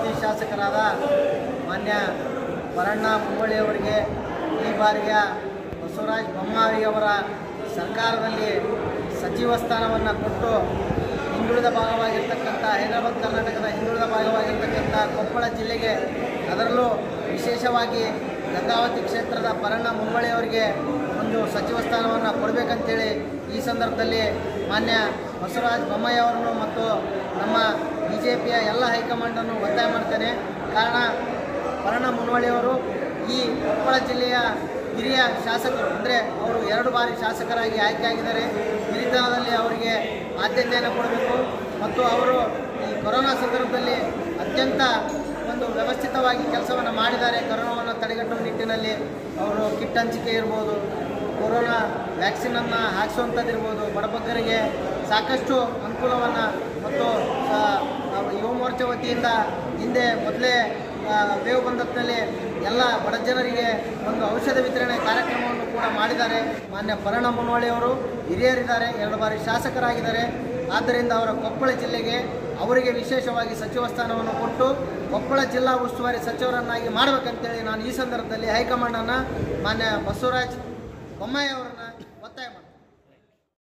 ಮಾಜಿ ಶಾಸಕರಾದ ಮಾನ್ಯ ವರಣ್ಣ ಮುಮ್ಮಳಿಯವರಿಗೆ ಈ ಬಾರಿಯ ಬಸವರಾಜ ಬೊಮ್ಮಾಯಿಯವರ ಸರ್ಕಾರದಲ್ಲಿ ಸಚಿವ ಸ್ಥಾನವನ್ನು ಕೊಟ್ಟು ಹಿಂದುಳಿದ ಭಾಗವಾಗಿರ್ತಕ್ಕಂಥ ಹೈದರಾಬಾದ್ ಕರ್ನಾಟಕದ ಹಿಂದುಳಿದ ಭಾಗವಾಗಿರ್ತಕ್ಕಂಥ ಕೊಪ್ಪಳ ಜಿಲ್ಲೆಗೆ ಅದರಲ್ಲೂ ವಿಶೇಷವಾಗಿ ಗಂಗಾವತಿ ಕ್ಷೇತ್ರದ ಪರಣ್ಣ ಮುಮ್ಮಳಿಯವರಿಗೆ ಒಂದು ಸಚಿವ ಸ್ಥಾನವನ್ನು ಕೊಡಬೇಕಂತೇಳಿ ಈ ಸಂದರ್ಭದಲ್ಲಿ ಮಾನ್ಯ ಬಸವರಾಜ ಬೊಮ್ಮಾಯಿ ಅವರನ್ನು ಮತ್ತು ನಮ್ಮ ಬಿ ಜೆ ಪಿಯ ಎಲ್ಲ ಹೈಕಮಾಂಡನ್ನು ಒತ್ತಾಯ ಮಾಡ್ತೇನೆ ಕಾರಣ ಪರಣ ಮುನ್ವಳಿಯವರು ಈ ಕೊಪ್ಪಳ ಜಿಲ್ಲೆಯ ಹಿರಿಯ ಶಾಸಕರು ಅಂದರೆ ಅವರು ಎರಡು ಬಾರಿ ಶಾಸಕರಾಗಿ ಆಯ್ಕೆಯಾಗಿದ್ದಾರೆ ಹಿರಿತನದಲ್ಲಿ ಅವರಿಗೆ ಆದ್ಯತೆಯನ್ನು ಕೊಡಬೇಕು ಮತ್ತು ಅವರು ಈ ಕೊರೋನಾ ಸಂದರ್ಭದಲ್ಲಿ ಅತ್ಯಂತ ಒಂದು ವ್ಯವಸ್ಥಿತವಾಗಿ ಕೆಲಸವನ್ನು ಮಾಡಿದ್ದಾರೆ ಕೊರೋನಾವನ್ನು ತಡೆಗಟ್ಟುವ ನಿಟ್ಟಿನಲ್ಲಿ ಅವರು ಕಿಟ್ ಹಂಚಿಕೆ ಇರ್ಬೋದು ಕೊರೋನಾ ವ್ಯಾಕ್ಸಿನನ್ನು ಹಾಕಿಸುವಂಥದ್ದಿರ್ಬೋದು ಬಡಬಗ್ಗರಿಗೆ ಸಾಕಷ್ಟು ಅನುಕೂಲವನ್ನು ಮತ್ತು ಆ, ಆ, ಯುವ ಮೋರ್ಚಾ ವತಿಯಿಂದ ಹಿಂದೆ ಮೊದಲೇ ವೇವ್ ಬಂದತ್ನಲ್ಲಿ ಎಲ್ಲ ಬಡ ಜನರಿಗೆ ಒಂದು ಔಷಧ ವಿತರಣೆ ಕಾರ್ಯಕ್ರಮವನ್ನು ಕೂಡ ಮಾಡಿದ್ದಾರೆ ಮಾನ್ಯ ಪರಣ ಮುನ್ನೋಳಿಯವರು ಹಿರಿಯರಿದ್ದಾರೆ ಎರಡು ಬಾರಿ ಶಾಸಕರಾಗಿದ್ದಾರೆ ಆದ್ದರಿಂದ ಅವರ ಕೊಪ್ಪಳ ಜಿಲ್ಲೆಗೆ ಅವರಿಗೆ ವಿಶೇಷವಾಗಿ ಸಚಿವ ಸ್ಥಾನವನ್ನು ಕೊಟ್ಟು ಕೊಪ್ಪಳ ಜಿಲ್ಲಾ ಉಸ್ತುವಾರಿ ಸಚಿವರನ್ನಾಗಿ ಮಾಡಬೇಕಂತೇಳಿ ನಾನು ಈ ಸಂದರ್ಭದಲ್ಲಿ ಹೈಕಮಾಂಡನ್ನು ಮಾನ್ಯ ಬಸವರಾಜ್ ಬೊಮ್ಮಾಯಿ ಅವರನ್ನು ಒತ್ತಾಯ ಮಾಡ್ತೀನಿ